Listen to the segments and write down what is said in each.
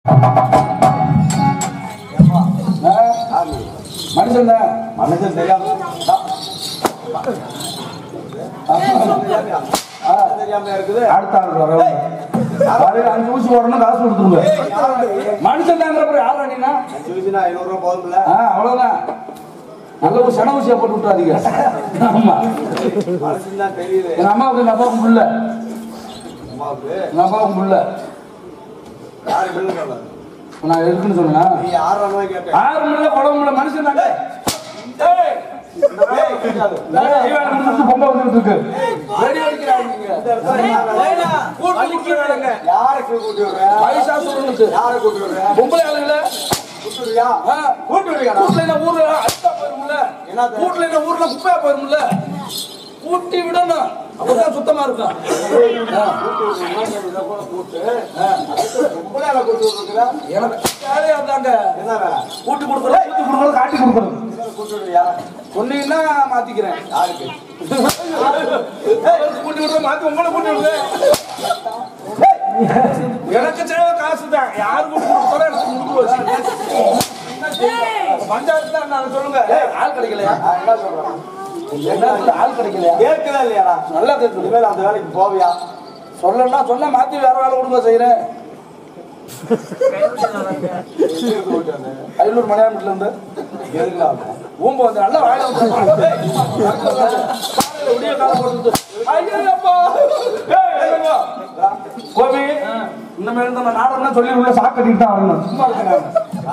ஆ? மனுஷன் தான் மனுஷன் தெரியாம தெரியாம இருக்குது அடுத்த ஆள் வர காலையில அஞ்சு ஊசி போடணும் காசு கொடுத்துருங்க மனுஷன் தாங்கிறப்ப யார் அணினா அஞ்சு ஐநூறு ரூபாய் போதும்ல ஆ அவ்வளவுதான் நல்ல ஒரு சன ஊசியா போட்டு விட்டுறாதீங்க ஆமா மனுஷன் தான் தெரியுது எங்க அம்மாவுக்கு எங்க அப்பாவுக்கும் புள்ள அம்மாவுக்கு எங்க அப்பாவுக்கும் புள்ள யாரு பில்லு சொல்லாது நான் இருக்குன்னு சொன்னா நீ யார் ரூபாய் கேட்டேன் ஆறு முள்ள குளம் முள்ள மனுஷன் தாங்க ஏய், ஏய், கேட்காது. ஏய், இவன் முடிச்சு பொம்பை வந்துட்டு இருக்கு வெடி அடிக்கிறாங்க நீங்க. கூட்டு கூட்டுறாங்க. யாருக்கு கூட்டி விடுற மகிஷாசுரனுக்கு. யாரை கூட்டி விடுற பொம்பளை ஆளுங்கள கூட்டி விடுறியா ஆ, கூட்டி விடுறியா கூட்டுல என்ன ஊர்ல அட்டா போயிரும்ல என்னது? கூட்டுல என்ன ஊர்ல குப்பையா போயிரும்ல கூட்டி விடணும் அப்பதான் சுத்தமா இருக்கும் ஆ. பொம்பளையால கூட்டி விடுறா எனக்கு வேலையா இருந்தாங்க என்ன வேலை கூட்டி கொடுக்குறது கூட்டி கொடுக்குறது காட்டி கொடுக்குறது கூட்டி விடுறியா சொன்னீங்கன்னா மாத்திக்கிறேன் யாருக்கு ஏய், கூட்டி விடுறது மாத்தி உங்களை கூட்டி விடுறது எனக்கு தேவை காசு தான் யாருக்கு கொடுத்தாலும் எனக்கு முடிஞ்சு வச்சு பஞ்சாயத்து தான் நான் சொல்லுங்க ஏய், ஆள் கிடைக்கலையா நான் என்ன சொல்றேன் என்ன இல்ல, ஆள் கிடைக்கலையா கேட்குதா இல்லையாடா நல்லா கேட்குது இனிமேல் அந்த வேலைக்கு போவியா சொல்லணும்னா சொன்னா மாத்தி வேற வேலை கொடுக்க செய்யறேன் எங்க இருந்து கூட்டி வந்த? ஐநூறு மணியாமட்டில இருந்து எதுக்குடா வந்த? ஊம்ப வந்து நல்லா வாயில வந்து விடிய காலம் போட்டு ஐயப்பா கோபி இந்த மாதிரி நம்ம நாடகம் சொல்லி உள்ள சாக்கு கட்டிட்டு தான் வரணும் சும்மா இருக்கேன்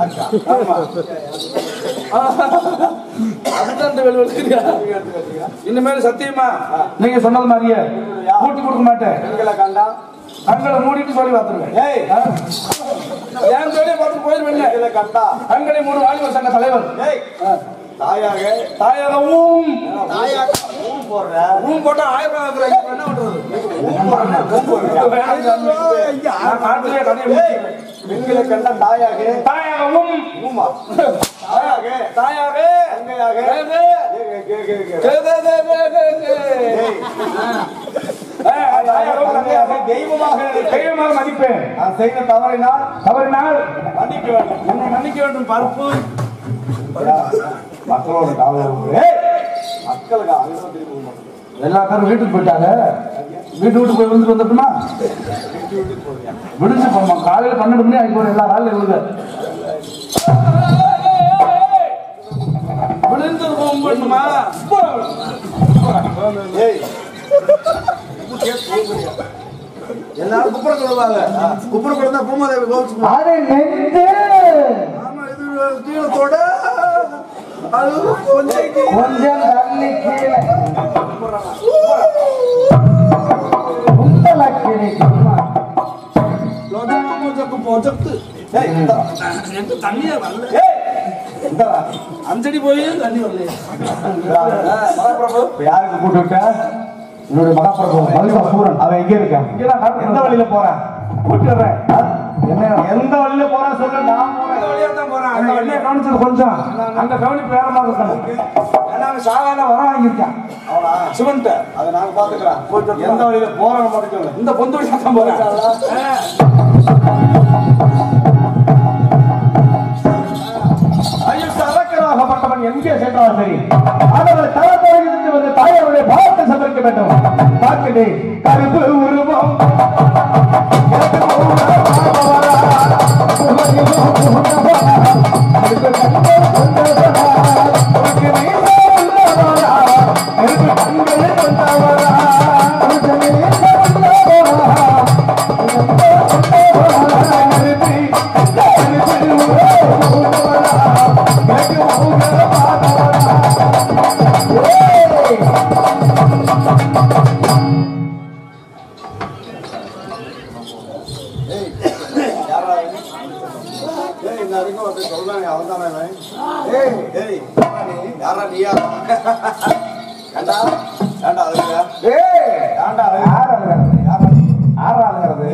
அதுதான் இந்த வெளி வெளியா இனிமேல் சத்தியமா நீங்க சொன்னது மாதிரியே கூட்டி கொடுக்க மாட்டேன் பெண்களை கண்டா கண்களை மூடிட்டு சொல்லி பார்த்துருவேன் ஏய் என் சொல்லியை பார்த்து போயிருவேன் பெண்களை கண்டா கண்களை மூணு வாலிபர் சங்க தலைவர் ஏய் தாயாக தாயகவும் தாயாக ஊன் போடுற ரூம் போட்டா ஆயிரம் ரூபாய் ஆகுறாங்க. என்ன பண்றது ஊன் போடுற ஊன் போடுறியா நான் காட்டிலே கதையை முடிக்கிறேன். பெண்களை கண்டா தாயாக தாயகவும் ஊமா தாயாக தாயாக தங்கையாக கேது. ஏய், கே, கே, கே. கே, கே, கே, கே, கே, கே. ஏய், ஆ, தாயாகவும் தங்கையாக தங்கையாக தெய்வமாக நினைக்கிறேன். தெய்வமாக மதிப்பேன் நான் செய்த தவறினால் தவறினால் மன்னிக்க வேண்டும் என்னை மன்னிக்க வேண்டும் பருப்பு மக்களோட காவல் ஏய் மக்களுக்கு அங்க திரும்பி போக மாட்டேன் எல்லா பேரும் வீட்டுக்கு போயிட்டாங்க வீட்டு வீட்டு போய் வந்துட்டு வந்துட்டுமா விடுஞ்சு போமா காலையில பன்னெண்டு மணி ஆகி போற எல்லா காலையில விழுக விழுந்து போகும்போதுமா ஏய் எல்லாரும் குப்புற சொல்லுவாங்க குப்புற கொடுத்தா பூமாதேவி கோவிச்சு அது நெஞ்சு ஆமா இது கீழே தொட அது கொஞ்சம் கீழே. கொஞ்சம் தள்ளி கீழே குந்தல கிடைக்குமா ஏய், இந்தா. தண்ணியே வரல ஏய், இந்தா. அஞ்சடி போய் தண்ணி வரலையே இந்தா. இப்ப யாருக்கு கூட்டு விட்ட என்னுடைய மகாபிரபு மகிஷாசூரன் அவன் எங்க இருக்கான் இங்கதான் காட்டு எந்த வழியில போறான் கூட்டி வர்றேன் என்ன எந்த வழியில போறான் சொல்லு நான் போறேன் வழியா தான் போறான் அந்த வழியை கவனிச்சது கொஞ்சம் அந்த கவனிப்பு வேற மாதிரி இருக்கணும் ஏன்னா அவன் சாதாரண வர வாங்கியிருக்கான் அவனா சிவன்ட்ட அதை நாங்க பாத்துக்கிறோம் எந்த வழியில போறான்னு மட்டும் சொல்லு இந்த பொந்து வழியா தான் போறான் ஐயோ அரக்கராகப்பட்டவன் எங்கே சென்றார் சரி அவர்கள் தளத்தொழிலிருந்து வந்து தாயாருடைய பாவத்தை சமர்க்க வேண்டும் பார்க்கலே கருப்பு உருவம் ஏய் யார் அழுகிறது? யார் அழுகிறது?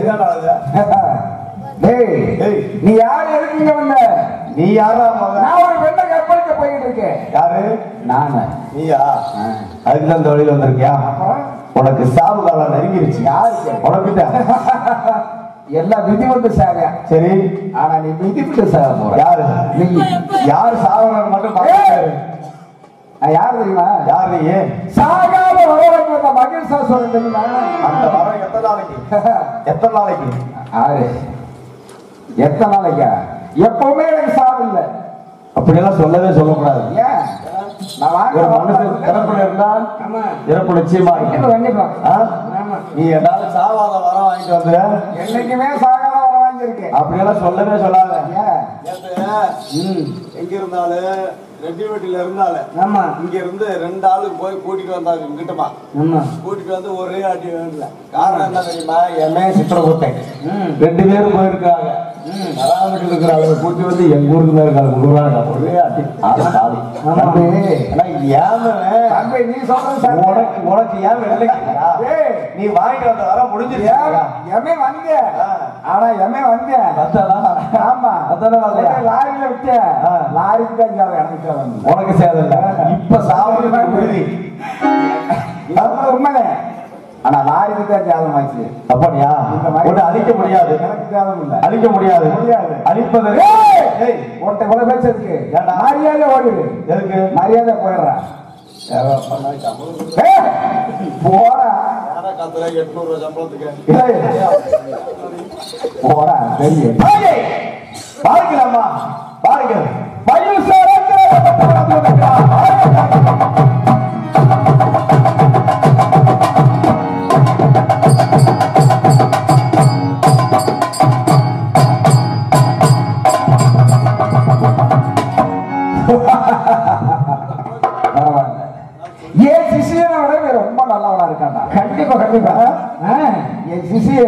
டேய், நீ யார் எதுக்கு இங்க வந்த நீ யாரா மகன் நான் ஒரு பெண்ணை கற்பழிக்க போயிட்டு இருக்கேன் யாரு நானு நீயா அதுக்கு தான் இந்த வழியில வந்திருக்கியா உனக்கு சாவு காலம் நெருங்கிருச்சு யாருக்கு? உனக்கு எல்லாம் விதி வந்து சாக சரி ஆனா நீ மிதிப்பிட்டு சாக போற யாரு நீ யார் சாவரன் மட்டும் பார்த்தாரு நான் யார் தெரியுமா யார் நீ சாகாத வரவழைக்கு வந்த மகிழ்சாசுரன் தெரியுமா அந்த வரம் எத்தனை நாளைக்கு எத்தனை நாளைக்கு ஆறு எத்தனை நாளைக்கா எப்பவுமே எனக்கு சாவு இல்லை அப்படியெல்லாம் சொல்லவே சொல்லக்கூடாது ஏன் நான் வாங்க ஒரு மனுஷன் பிறப்புல இருந்தால் ஆமா இறப்பு நிச்சயமா கண்டிப்பா இருக்கும். கண்டிப்பா ஆ? ஆமா நீ ஏதாவது சாவாத வரம் வாங்கிட்டு வந்து என்னைக்குமே சாகாத வர வாங்கியிருக்கேன் அப்படியெல்லாம் சொல்லவே சொல்லாத ஏன் ம் எங்க இருந்தாலும் ரெட்டி வீட்டில இருந்தாலும் ஆமா இங்க இருந்து ரெண்டு ஆளுக்கு போய் கூட்டிட்டு வந்தாங்க இங்கிட்டமா ஆமா கூட்டிட்டு வந்து ஒரே அடி வேண்டல காரணம் என்ன தெரியுமா எம்ஏ சித்திரகுட்டை ம் ரெண்டு பேரும் போயிருக்காங்க வராமட்டு இருக்கிற அவங்க கூட்டி வந்து எங்க ஊருக்கு தான் இருக்காங்க உருவாங்க ஒரே அடி ஆளு சாதி தம்பி. ஆனா ஏம தம்பி நீ சொல்றது சரி. உனக்கு உனக்கு ஏன் வெள்ளைக்கிறியா ஏய், நீ வாங்கிட்டு வந்த வர முடிஞ்சிருச்சா ஏன் எமே வந்த ஆனா எமே வந்த அதானா? ஆமா அதானே வரலையா? உன்னை லாரியில விட்ட ஆ. லாரிக்கு தான் ஜாவ எனக்கு தேவை இல்லை. உனக்கு சேதம் இல்ல இப்ப சாவடி உறுதி அது உண்மையே ஆனா லாரிக்கு தான் ஜாதம் ஆச்சு அப்படியா இந்த மாதிரி ஒண்ணு அழிக்க முடியாது எனக்கு ஜாதம் இல்ல அழிக்க முடியாது முடியாது. அழிப்பதற்கு ஏய், ஏய், உன்கிட்ட இவ்வளவு பேச்சு இருக்கு ஏன்டா? மரியாதை ஓடிடு எதுக்கு மரியாதை போயிடுறா ஏய், போடா யாரா காத்துல எட்நூறு ரூபாய் சம்பளத்துக்கு ஏய், போடா தெரியும் பாருங்க பாருங்கம்மா பாருங்க பரவாயில்ல. என் சிஷியனை விட இவன் ரொம்ப நல்லவனா இருக்கான்டா கண்டிப்பா கண்டிப்பா ஆ, என் சிஷிய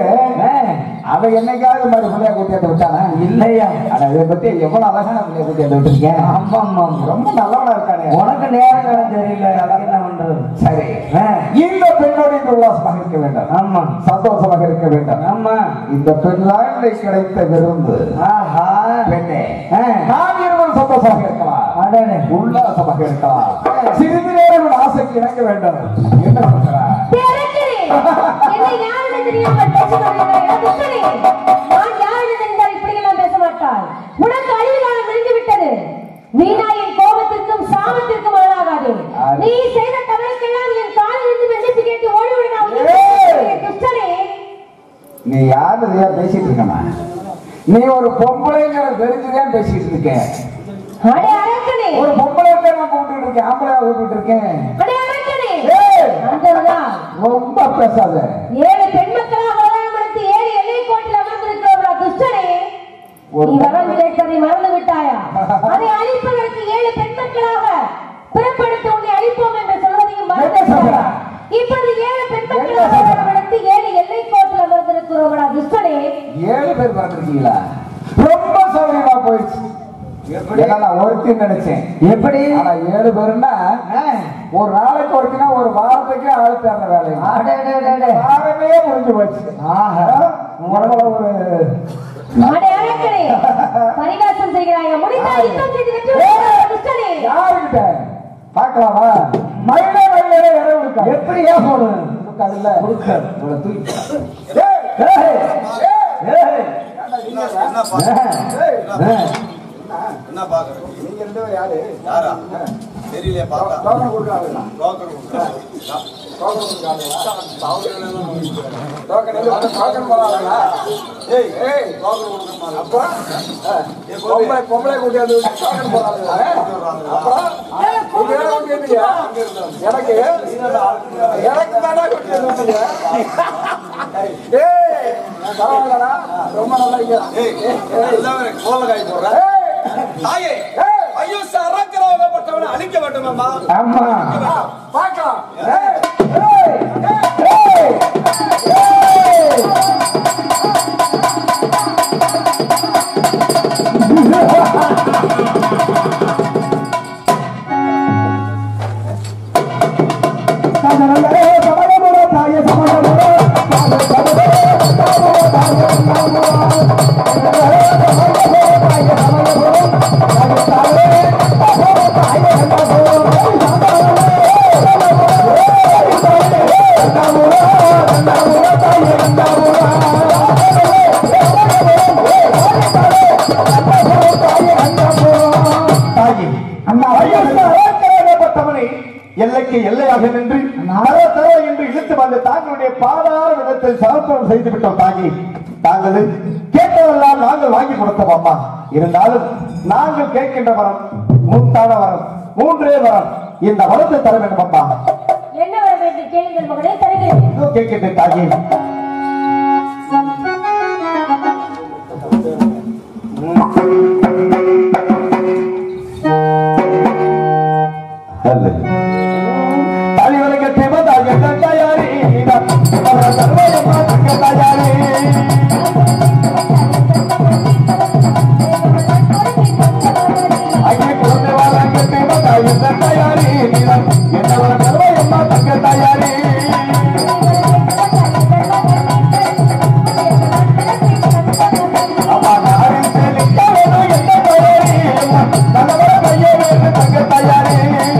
அவன் என்னைக்காவது இந்த மாதிரி பிள்ளைய கூட்டியாந்து விட்டானா இல்லையா ஆனா இதை பத்தி எவ்வளவு அழகான பிள்ளைய கூட்டியாந்து விட்டுருக்கேன் ஆமா ஆமா ரொம்ப நல்லவனா இருக்கானே உனக்கு நேரம் காலம் தெரியல அதுக்கு என்ன பண்றது சரி இந்த பெண்ணோடு இந்த உல்லாசமாக இருக்க வேண்டாம் ஆமா சந்தோஷமாக இருக்க வேண்டாம் ஆமா இந்த பெண்தான் இன்றைக்கு கிடைத்த விருந்து ஆஹா பெண்ணே நாம் இருவரும் சந்தோஷமாக இருக்கலாம் உல்லாசமாக இருக்கலாம் சிறிது நேரம் உன் ஆசைக்கு இணங்க வேண்டும் என்ன சொல்றா பிறக்கிறேன். என்னை யாருன்னு தெரியாமல் பேசிக் கொண்டிருக்கிறாய். துஷ்டனே. நான் யாருன்னு தெரிந்தால் இப்படியெல்லாம் பேச மாட்டாய். உனக்கு அழிவு காலம் முடிந்து விட்டது. வீணா என் கோபத்திற்கும் சாபத்திற்கும் ஆளாகாதே. நீ செய்த தவறுக்கெல்லாம் என் காலில் இருந்து மன்னிப்பு கேட்டு ஓடிவிடு நான் உன்னை ஏய்! துஷ்டனே. நீ யாரு இதையா பேசிட்டு இருக்கமா நீ ஒரு பொம்பளைங்கிற தெரிஞ்சுதான் பேசிட்டு இருக்க அடே அரக்கனே. ஒரு பொம்பளை நான் கூப்பிட்டு இருக்கேன் ஆம்பளை கூப்பிட்டு இருக்கேன் அடே அரக்கனே. ஏய்! ஆண்டவனா, ரொம்ப பேசாத ஏழு பெண்மக்களாக அவதாரமெடுத்து ஏழு எல்லை கோட்டில் அமர்ந்திருக்கிறவர்களா துஷ்டனே ஒரு நீ வரம் கிடைத்ததை மறந்து விட்டாயா அதை அழிப்பதற்கு ஏழு பெண்மக்களாக பிறப்படுத்த உன்னை அழிப்போம் என்று சொல்வதையும் மறந்து என்ன சொல்ற? விட்டாயா? இப்பொழுது ஏழு என்ன பெண்மக்களாக சொல்ற? வரவழைத்து ஏழு எல்லை கோட்டில் அமர்ந்திருக்கிறவர்களா துஷ்டனே ஏழு பேர் பார்த்துருக்கீங்களா ரொம்ப சௌகரியமா போயிடுச்சு ஏன்னா நான் ஒருத்தி நினைச்சேன் எப்படி ஆனா ஏழு பேருன்னா ஒரு நாளைக்கு ஒருத்தினா ஒரு வாரத்துக்கு ஆளு தேர்ற வேலை வாரமே முடிஞ்சு போச்சு உடம்புல ஒரு அடே அரக்கனே பரிகாசம் செய்கிறாயா முடிந்தால் யுத்தம் செய்து வெற்றி பெறுகிறாயா துஷ்டனே யாருக்கிட்ட பார்க்கலாமா மயில மயில இடம் இருக்கா எப்படியா போடுவேன் அதுல இவ்வளவு தூக்கி ஏய், ஏய், ஏய், ஏய். என்ன என்ன பாக்குற ஏய், என்ன பாக்குற நீங்க ரெண்டு பேரும் யாரு யாரா தெரியலையே பார்த்தா டோக்கன் கொடுக்காதுங்களா டோக்கன் கொடுக்குறாங்க. டோக்கன் கொடுக்காதுங்களா அவங்களே தான் வாங்கிக்கிறாங்க. டோக்கன் எது டோக்கன் போறாங்களா ஏய் ஏய் டோக்கன் கொடுக்க மாட்டாங்க. அப்புறம் பொம்பளை பொம்பளை கூட்டியாந்து டோக்கன் போறாங்களா அப்புறம் நீங்க என்ன கூட்டியாந்தீங்க எனக்கு எனக்கு தானே கூட்டியாந்து விட்டீங்க ஏய் பரவாயில்லடா ரொம்ப நல்லா இங்க ஏய் எல்லாமே கோலக்காய் போடுற ஏய் தாயே ஏய் ஐயோ சரக்கரவகப்பட்டவனை அழிக்க வேண்டுமாம்மா ஆமா பார்க்கலாம் ஏய் ஏய் ஏய் ஏய் ஏய் ஆசைக்கு எல்லையாக நின்று தர தர என்று இழுத்து வந்து தாங்களுடைய பாதார விதத்தில் சமர்ப்பணம் செய்து விட்டோம் தாங்கி தாங்கள் கேட்டதெல்லாம் நாங்கள் வாங்கி கொடுத்தோம் அம்மா இருந்தாலும் நாங்கள் கேட்கின்ற வரம் மூத்தான வரம் மூன்றே வரம் இந்த வரத்தை தர வேண்டும் அம்மா என்ன வர வேண்டும் கேளுங்கள் மகனே தருகிறேன் இதோ கேட்கின்றேன் தாங்கி அல்ல தலைவருக்கு திமதாக தயாரி சர்வயமா தயாரி அங்கே குழந்தை வாழாங்க திமதாக தயாரி என்னவர சர்வயமா தங்க தயாரி அம்மா நாரின் செழிக்கவனோ என்ன தயாரி நல்லவர கையோடு தங்க தயாரி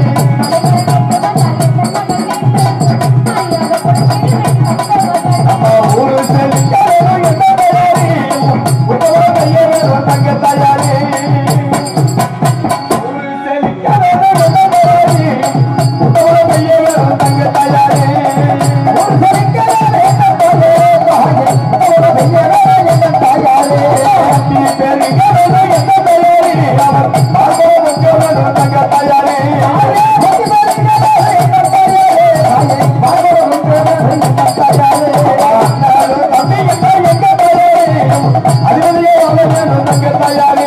அம்மா ஊரு செழிக்கவனோ என்ன தயாரி உன்னவர கையோடு தங்க தயாரி ஊரு செழிக்கவனோ என்ன தயாரி உன்னவர கையோடு தங்க தயாரி ஊரு செழிக்கவனோ என்ன தயாரி உன்னவர கையோடு என்ன தயாரி அத்தி பெருகவனோ என்ன தயாரி அவர் பார்க்கவனோ உன்னவர தங்க தயாரி அத்தி பெருகவனோ என்ன தயாரி பார்க்கவனோ உன்னவர தங்க தயாரி தம்பி என்ன எங்க தயாரி அதிபதியே அவன் தங்க தயாரி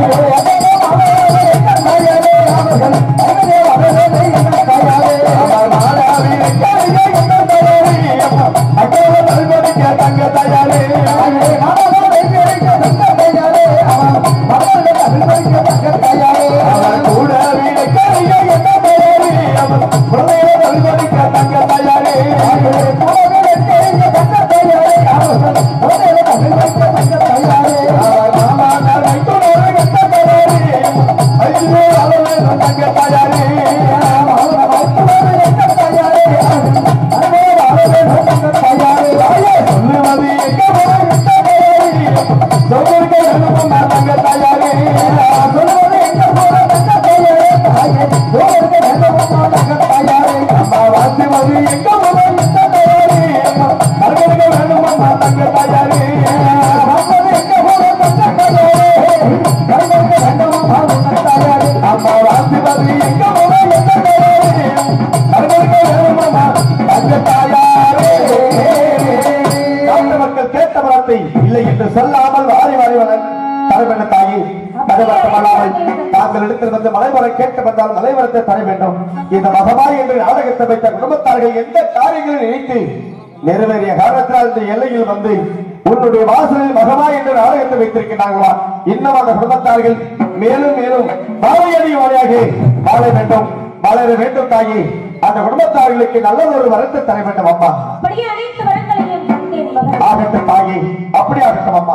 நாட்டு மக்கள் கேட்ட வார்த்தை இல்லை என்று சொல்லாமல் வாரி வாரி வளர் தரவேண்ட தாயி தரவட்டமானால் தாங்கள் இடத்தில் வந்து மலைவரை கேட்டு வந்தால் மலைவரத்தை தர வேண்டும் இந்த மகமாய் என்று நாடகத்தை வைத்த குடும்பத்தார்கள் எந்த காரியங்களை நினைத்து நிறைவேறிய காரணத்தினால் இந்த எல்லையில் வந்து உன்னுடைய வாசலில் மகமாய் என்று நாடகத்தை வைத்திருக்கிறார்களா இன்னும் அந்த குடும்பத்தார்கள் மேலும் மேலும் பாவையடி வழியாக வாழ வேண்டும் வளர வேண்டும் தாயி அந்த குடும்பத்தார்களுக்கு நல்ல ஒரு வரத்தை தர வேண்டும் அம்மா அப்படியே அனைத்து வரங்களையும் தந்தேன் மகனே ஆகட்டும் தாயி அப்படி ஆகட்டும் அம்மா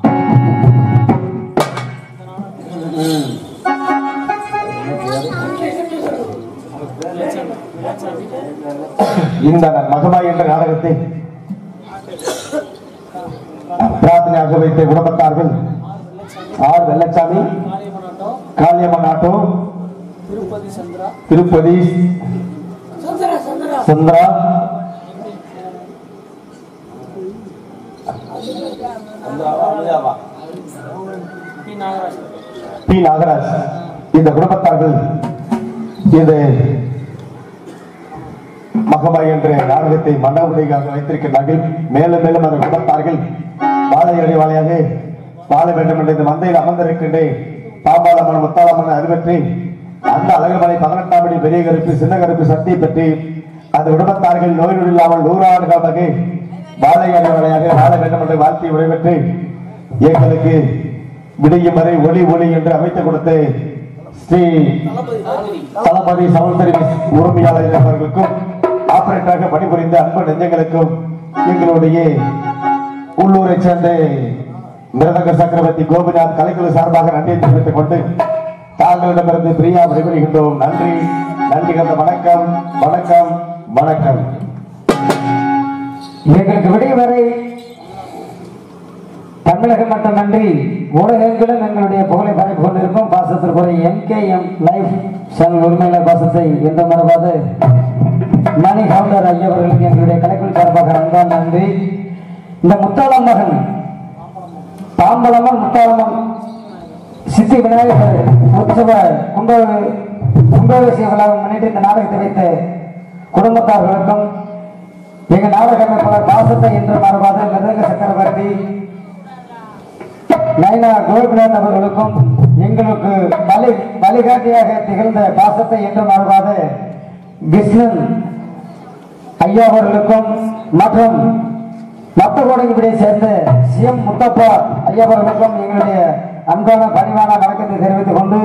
இந்த மகமாய் என்ற நாடகத்தை பிரார்த்தனையாக வைத்த குடும்பத்தார்கள் R Vellaichamy Kaliamman auto Tirupati Chandra P Nagaraj இந்த குடும்பத்தார்கள் இந்த மகமாய் என்ற நாடகத்தை மண்டபடியாக வைத்திருக்கிறார்கள் மேலும் மேலும் அந்த குடும்பத்தார்கள் வாழையடி வாழையாக வாழ வேண்டும் என்று இந்த மந்தையில் அமர்ந்திருக்கின்ற பாம்பாளம்மன் முத்தாளம்மன் அறிவற்றி அந்த அழகுமலை பதினெட்டாம் படி பெரிய கருப்பு சின்ன கருப்பு சக்தியை பற்றி அந்த குடும்பத்தார்கள் நோய் நொடி இல்லாமல் நூறாண்டு காலமாக வாழையடி வாழையாக வாழ வேண்டும் என்று வாழ்த்தி விடைபெற்று எங்களுக்கு விடியும் வரை ஒளி ஒளி என்று அமைத்துக் கொடுத்து ஸ்ரீ தளபதி சமுத்திரி உரிமையாளர் அவர்களுக்கும் ஆபரேட்டராக பணிபுரிந்த அன்பு நெஞ்சங்களுக்கும் எங்களுடைய உள்ளூரை சேர்ந்த மிருதங்க சக்கரவர்த்தி கோபிநாத் கலைக்குழு சார்பாக நன்றியை தெரிவித்துக் கொண்டு தாங்களிடமிருந்து பிரியா விடைபெறுகின்றோம் நன்றி நன்றி கந்த வணக்கம் வணக்கம் வணக்கம் எங்களுக்கு விடை வரை தமிழகம் மட்டுமன்றி உலகெங்கிலும் எங்களுடைய புகழை பரப்பி கொண்டிருக்கும் பாசத்திற்குரிய எம்கேஎம் லைஃப் சேனல் உரிமையாளர் பாசத்தை என்று மறவாது மணி கவுண்டர் ஐயவர்களுக்கு எங்களுடைய கலைக்குள் சார்பாக அன்பான நன்றி இந்த முத்தாளம் மகன் தாம்பலமன் முத்தாளம்மன் சித்தி விநாயகர் உற்சவ கும்ப கும்பாபிஷேக விழாவை முன்னிட்டு இந்த நாடகத்தை வைத்த குடும்பத்தார்களுக்கும் எங்கள் நாடக அமைப்பாளர் பாசத்தை என்று மறவாத மிருதங்க சக்கரவர்த்தி நயனா கோபிநாத் அவர்களுக்கும் எங்களுக்கு வழி வழிகாட்டியாக திகழ்ந்த பாசத்தை என்று மறவாத கிருஷ்ணன் ஐயா அவர்களுக்கும் மற்றும் மத்தகோடங்குடியை சேர்ந்த சிஎம் முத்தப்பா ஐயா அவர்களுக்கும் எங்களுடைய அன்பான பணிவான வணக்கத்தை தெரிவித்துக் கொண்டு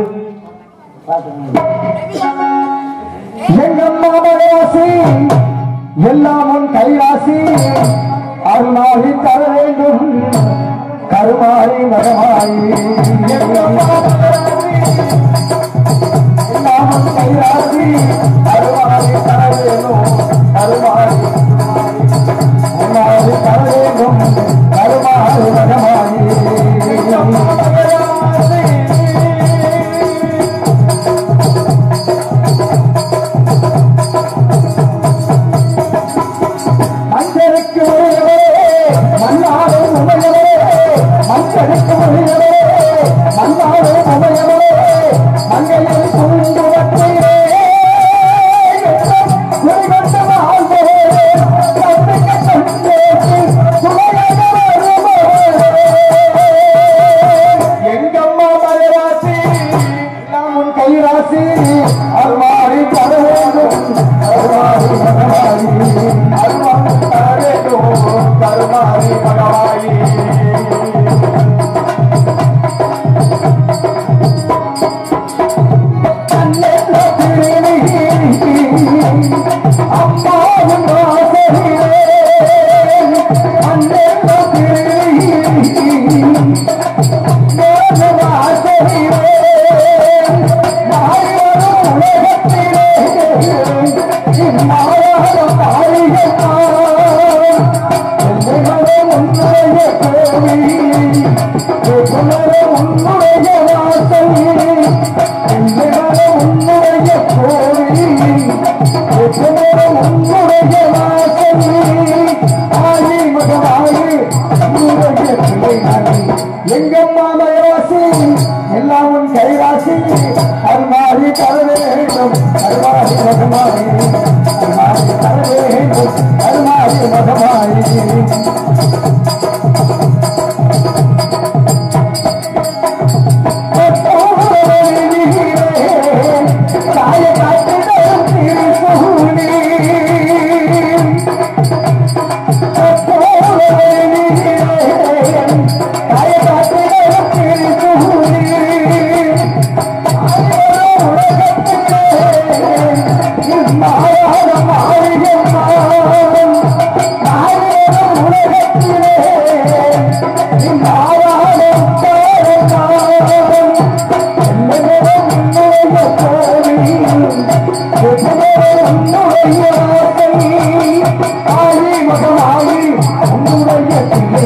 எங்கம்மா மகராசி எல்லாம் உன் கைராசி அருளாகி தர வேண்டும் கருமாறி மகமாறி எங்கம்மா மகராசி எல்லாம் உன் கைராசி அருளாகி தர வேண்டும் கருமாறி அருளாகி தர வேண்டும் கருமாறி மகமாறி எங்கம்மா மகராசி மஞ்சளுக்கு உரியவரே மண்ணாலும் உமையவரே மஞ்சளுக்கு உரியவரே மண்ணாலும் உமையவரே மங்கையில் பூண்டு வற்றிலே குறிவந்த வாழ்வரே கண்ணுக்கு கண்டேசி துணையாக வருபவரே எங்கம்மா மலைராசி எல்லாம் உன் கைராசி அருமாறி தர வேண்டும் அருமாறி மகவாயி அருமாறி தர வேண்டும் கருமாறி மகவாயி அம்மாவும் ஆசையே அண்ணன் எங்கம்மா மயவாசி எல்லாம் உன் கைராசி அருமாறி தர வேண்டும் அருமாறி மகமாரி அருமாறி தர வேண்டும் அருமாறி மகமாரி காய காத்திடும் திருசூனி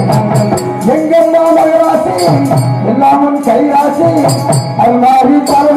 எங்கெல்லாம் மகராசி எல்லாம் உன் கைராசி அருளாரி தர